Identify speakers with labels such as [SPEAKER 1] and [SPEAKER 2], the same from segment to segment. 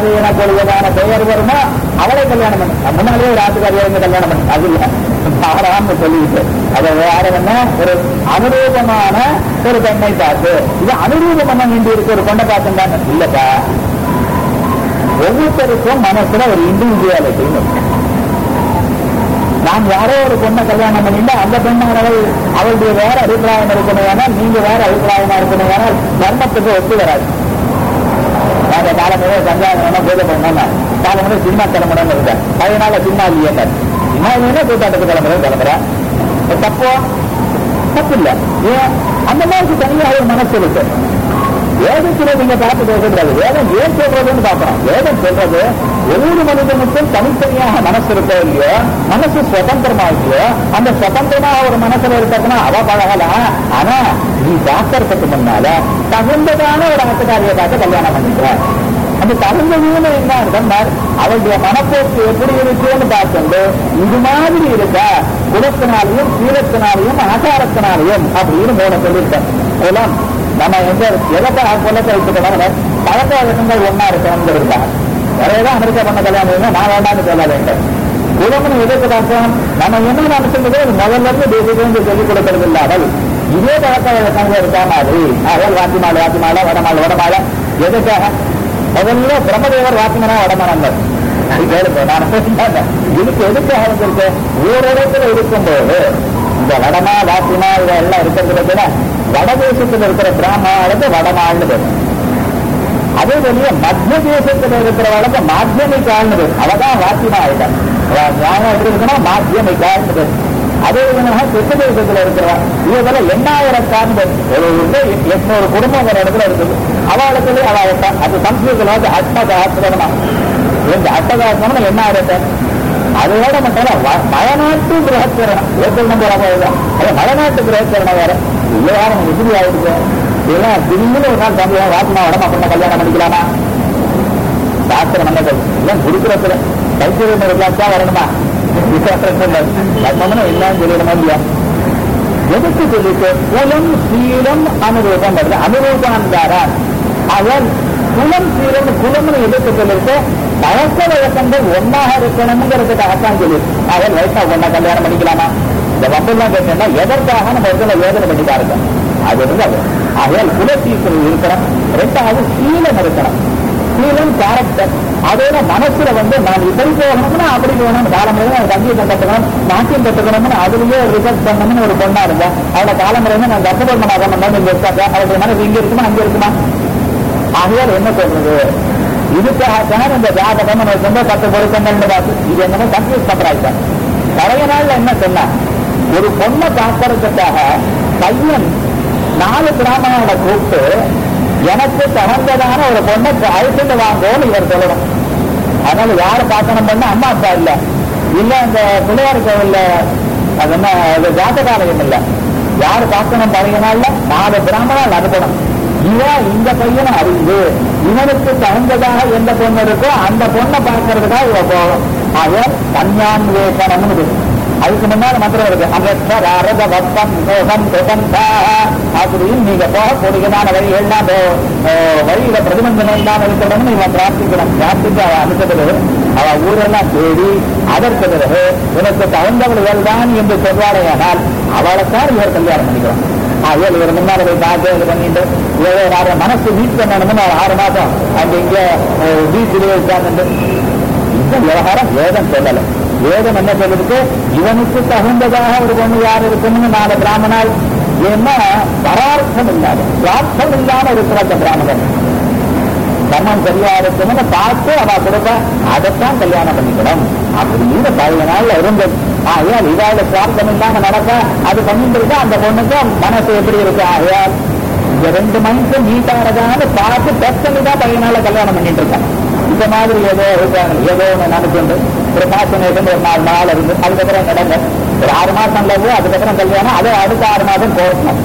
[SPEAKER 1] ஆத்துக்காரி எனக்கூடியதான பெயர் வருமோ அவளை கல்யாணம் பண்ணு நான் முன்னாலே ஒரு ஆத்துக்காரியை வந்து கல்யாணம் பண்ணு அது இல்ல ஆறாம்னு சொல்லிட்டு அதை வேற என்ன ஒரு அனுரூபமான ஒரு பெண்ணை பார்த்து இது அனுரூபம் பண்ண வேண்டி இருக்கு ஒரு பொண்ணை பார்த்து தான் இல்லப்பா ஒவ்வொருத்தருக்கும் மனசுல ஒரு இண்டிவிஜுவாலிட்டின்னு இருக்கு நான் யாரோ ஒரு பொண்ணை கல்யாணம் பண்ணிட்டு அந்த பெண்ணானவள் அவளுடைய வேற அபிப்பிராயம் இருக்கணும் நீங்க வேற அபிப்பிராயமா இருக்கணும் தர்மத்துக்கு ஒத்து வராது நாங்க காலமே சஞ்சாரம் பூஜை பண்ணோம் காலமே சினிமா கிளம்பணும்னு இருக்கேன் அதனால சினிமா இல்லையே சினிமா இல்லைன்னா கூட்டாட்டத்துக்கு கிளம்புறேன் கிளம்புறேன் தப்போ தப்பு இல்ல ஏன் அந்த மாதிரி தனியாக ஒரு மனசு இருக்கு வேதத்துல நீங்க பார்த்து பேசக்கூடாது வேதம் ஏன் சொல்றதுன்னு பார்க்கணும் வேதம் சொல்றது ஒவ்வொரு மனிதனுக்கும் தனித்தனியாக மனசு இருக்கோ இல்லையோ மனசு சுதந்திரமா இல்லையோ அந்த சுதந்திரமா ஒரு மனசுல இருக்கணும்னா அவ பழகலாம் ஆனா நீ பார்க்கறதுக்கு முன்னால தகுந்ததான ஒரு ஆட்டுக்காரியை பார்த்து கல்யாணம் பண்ணிக்கிறேன் அந்த தகுந்ததுன்னு என்ன இருந்தார் அவளுடைய மனப்போக்கு எப்படி இருக்குன்னு பார்த்துண்டு இது மாதிரி இருக்கா குலத்தினாலையும் சீலத்தினாலையும் ஆச்சாரத்தினாலையும் அப்படின்னு மூணு சொல்லியிருக்கேன் குலம் நம்ம எங்க எதற்கா குலத்தை வச்சுக்கணும் பழக்க வழக்கங்கள் ஒன்னா இருக்கணுங்கிறதுக்கா வேற ஏதோ அமெரிக்கா பண்ண கல்யாணம் இருந்தா நான் வேண்டாம்னு சொல்ல வேண்டும் குலம்னு எதுக்கு பார்க்கணும் நம்ம என்ன நினைச்சிருந்ததோ அது முதல்ல இருந்து பேசிட்டு சொல்லிக் கொடுக்கறது இல்லாமல் இதே பழக்க வழக்கங்கள் இருக்கா மாதிரி அதாவது வாத்திமாலை வாத்திமாலை வடமாலை வடமாலை எதுக்காக முதல்ல பிரம்மதேவர் வாத்திமனா வடமனங்கள் கேளுங்க நான் பேசிட்டேன் இதுக்கு எதுக்காக வந்திருக்கு ஓரிடத்துல இருக்கும்போது இந்த வடமா வாத்திமா இதெல்லாம் இருக்கிறதுல கூட வடதேசத்துல இருக்கிற பிராமணர்களுக்கு வடமாள்னு பேர் அதே வெளியே மத்திய தேசத்துல இருக்கிற வழக்கு மாத்தியமிக்கால்னு பேர் அவதான் வாத்திமா ஆயிட்டான் ஞானம் எப்படி இருக்குன்னா மாத்தியமிக்கால்னு பேர் அதே விதமாக தெற்கு தேசத்துல இருக்கிறவா இவங்கள எண்ணாயிரக்கான்னு பேர் ஒரு வந்து எட்நூறு குடும்பம் ஒரு இடத்துல இருக்குது அவளுக்கு அவள் அது சம்ஸ்கிருதத்துல வந்து அட்டகாசனமா இந்த அட்டகாசனம் எண்ணாயிரத்தை அதோட மட்டும் மலைநாட்டு கிரகச்சரணம் ஏற்கனவே நம்ம வரப்போகுதான் அது மலைநாட்டு கிரகச்சரணம் வேற விவகாரம் எப்படி ஆயிடுச்சு இதெல்லாம் திடீர்னு ஒரு நாள் தம்பியா வாத்திமா உடம்பு பண்ண கல்யாணம் பண்ணிக்கலாமா சாஸ்திர மன்னர்கள் எல்லாம் குருகுலத்துல கைத்தறிவு இருக்கா வரணுமா லட்சம்னு என்னன்னு சொல்லிடணும் இல்லையா எதுக்கு சொல்லிட்டு குலம் சீலம் அனுரூபம் வருது அனுரூபாந்தாரான் அவன் குலம் சீலம் குலம்னு எதுக்கு சொல்லிட்டு பழக்க வழக்கங்கள் ஒன்னாக இருக்கணுங்கிறதுக்காகத்தான் சொல்லி அவன் வயசா ஒன்னா கல்யாணம் பண்ணிக்கலாமா இந்த வம்பெல்லாம் கேட்டீங்கன்னா எதற்காக நம்ம இடத்துல யோஜனை பண்ணி பாருங்க அது இருந்தது ஆகையால் குலசீசல் இருக்கணும் ரெண்டாவது சீலம் இருக்கணும் சீலம் கேரக்டர் அதோட மனசுல வந்து நான் இப்படி போகணும்னா அப்படி போகணும் காலமுறை சங்கீதம் கத்துக்கணும் நாட்டியம் கத்துக்கணும்னு அதுலயே ரிசர்ச் பண்ணணும்னு ஒரு பொண்ணா இருந்தா அவளை காலமுறை நான் கர்ப்பபர்மனாக பண்ணணும் இங்க இருக்காங்க அவளுடைய மனசு இங்க இருக்குமா அங்க இருக்குமா ஆகையால் என்ன சொல்றது இதுக்காகத்தான் இந்த ஜாதகம் நம்ம சொந்த பத்து பொருத்தங்கள்னு பார்த்து இது என்னமோ கன்ஃபியூஸ் பண்றாங்க பழைய நாள்ல என்ன சொன்னா ஒரு பொண்ணை பார்க்கறதுக்காக பையன் நாலு பிராமணனை கூப்பிட்டு எனக்கு தகுந்ததான ஒரு பொண்ணை அழைச்சிட்டு வாங்கன்னு இவர் சொல்லணும் அதனால யாரு பார்க்கணும் பண்ண அம்மா அப்பா இல்ல இல்ல இந்த பிள்ளையார் கோவில்ல அது என்ன அது ஜாத்தகாலயம் இல்ல யாரு பார்க்கணும் பழைய நாள்ல நாலு பிராமணன் அனுப்பணும் இவன் இந்த பையனை அறிந்து இவனுக்கு தகுந்ததாக எந்த பொண்ணு இருக்கோ அந்த பொண்ணை பார்க்கறதுக்காக இவ போகும் ஆக கன்யான்வேஷனம்னு அதுக்கு முன்னால மந்திரம் இருக்கு அம்பேத்கர் அரத பக்தம் மோகம் சுகந்தா அப்படின்னு நீங்க போகக்கூடியதான வழிகள்லாம் வழியில பிரதிபந்தனம் இல்லாம இருக்கணும்னு இவன் பிரார்த்திக்கணும் பிரார்த்தித்து அவ அனுப்பிச்சது அவ ஊரெல்லாம் தேடி அதற்கு பிறகு உனக்கு தகுந்தவர்கள் தான் என்று சொல்வாடையானால் அவளைத்தான் இவர் கல்யாணம் பண்ணிக்கிறோம் ஆகிய இவர் முன்னால போய் பார்த்து இது பண்ணிட்டு ஏதோ ஒரு ஆறு மனசு வீட் பண்ணணும்னு ஒரு ஆறு மாசம் அங்க இங்க பீச்சிலே உட்கார்ந்து இந்த விவகாரம் வேதம் சொல்லலை வேதம் என்ன சொல்லிருக்கு இவனுக்கு தகுந்ததாக ஒரு பொண்ணு யார் இருக்குன்னு நாலு பிராமணால் ஏன்னா பரார்த்தம் இல்லாத சுவார்த்தம் இல்லாம இருக்கிற அந்த பிராமணன் தர்மம் சரியா இருக்குன்னு பார்த்து அவ கொடுப்பா அதைத்தான் கல்யாணம் பண்ணிக்கணும் அப்படின்னு பழைய நாள்ல இருந்தது ஆகையால் இதால சுவார்த்தம் இல்லாம நடக்க அது பண்ணிட்டு இருக்கா அந்த பொண்ணுக்கு மனசு எப்படி இருக்கு ஆகையால் இந்த ரெண்டு மனுஷன் நீட்டாரதான பார்த்து டெஸ்ட் பண்ணி தான் பையனால கல்யாணம் பண்ணிட்டு இருக்கான் இந்த மாதிரி ஏதோ இருக்காங்க ஏதோ ஒன்று நினைச்சுண்டு ஒரு பாசனேஷன் ஒரு நாலு நாள் இருந்து அதுக்கப்புறம் நடங்க ஒரு ஆறு மாசம் லவ் அதுக்கப்புறம் கல்யாணம் அது அடுத்த ஆறு மாசம் போகணும்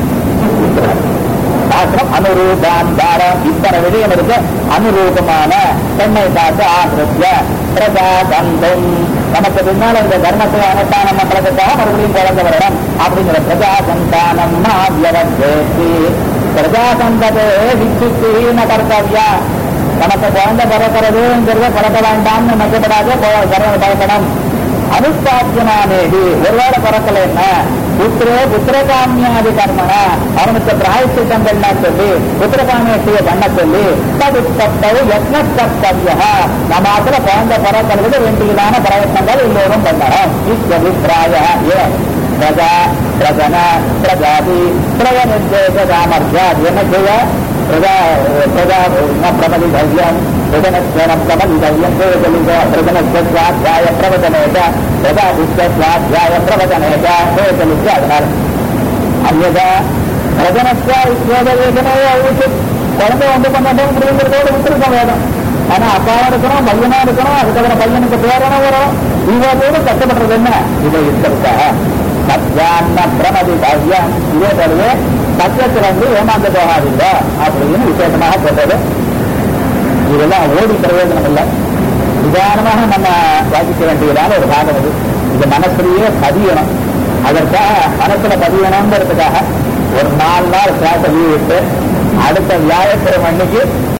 [SPEAKER 1] சாஸ்திரம் அனுரூபாந்தார இத்தனை விடயம் இருக்கு அனுரூபமான பெண்ணை பார்த்து ஆசிரிய பிரஜா தந்தம் நமக்கு பின்னால் இந்த தர்மத்தை அனுஷ்டானம் பண்றதுக்காக மறுபடியும் குழந்தை வரணும் அப்படிங்கிற பிரஜா சந்தானம் ஆவியவர்த்தி பிரஜா சந்ததே விச்சுத்தீன கர்த்தவியா நமக்கு குழந்தை பிறக்கிறதுங்கிறத பிறக்க வேண்டாம்னு நினைக்கப்படாத பயப்படம் அனுஸ்தாபியமானேடி ஒருவேளை பிறக்கலைன்னா புத்திரே புத்திரகாமியாதி கர்மன அவனுக்கு பிராயச்சித்தங்கள்லாம் சொல்லி புத்திரகாமியத்தைய பண்ண சொல்லி தடுத்தப்பவு யத்னத்தவ்ய நம்ம அதுல குழந்தை பிறக்கிறது வேண்டியதான பிரயத்னங்கள் எல்லோரும் பண்ணணும் இத்தபிப்பிராய ஏ பிரஜா பிரஜன பிரஜாதி பிரஜனிர்தேச சாமர்த்தியாத் என்ன செய்ய பிரஜா பிரஜா பிரபலிதவ்யம் பிரஜனஸ்வரம் பிரபலிதவ்யம் பிரஜலித பிரஜனஸ்வாத்தியாய பிரவச்சனேக பிரஜாதிஸ்வாத்தியாய பிரவச்சனேக பிரஜலித்த அதனால் அந்நதா பிரஜனஸ்வா இஸ்வேதவேதனையே அழிச்சு குழந்தை வந்து பண்ணட்டும் முடியுங்கிறதோடு விட்டுருக்க வேணும் ஆனா அப்பாவா இருக்கணும் பையனா இருக்கணும் அதுக்கப்புறம் பையனுக்கு பேரன வரும் இவ்வளோடு கஷ்டப்படுறது என்ன இதை இருக்கிறதுக்காக சத்யான்ன பிரமதி காவியம் இதே போலவே சத்தியத்துல வந்து ஏமாந்து போகாதீங்க அப்படின்னு விசேஷமாக சொல்றது இதெல்லாம் ஓடி பிரயோஜனம் இல்லை நிதானமாக நம்ம வாசிக்க வேண்டியதான ஒரு பாகம் இது இது மனசுலயே பதியணும் அதற்காக மனசுல பதியணுங்கிறதுக்காக ஒரு நாலு நாள் கிளாஸ் லீவ் விட்டு அடுத்த வியாழக்கிழமை அன்னைக்கு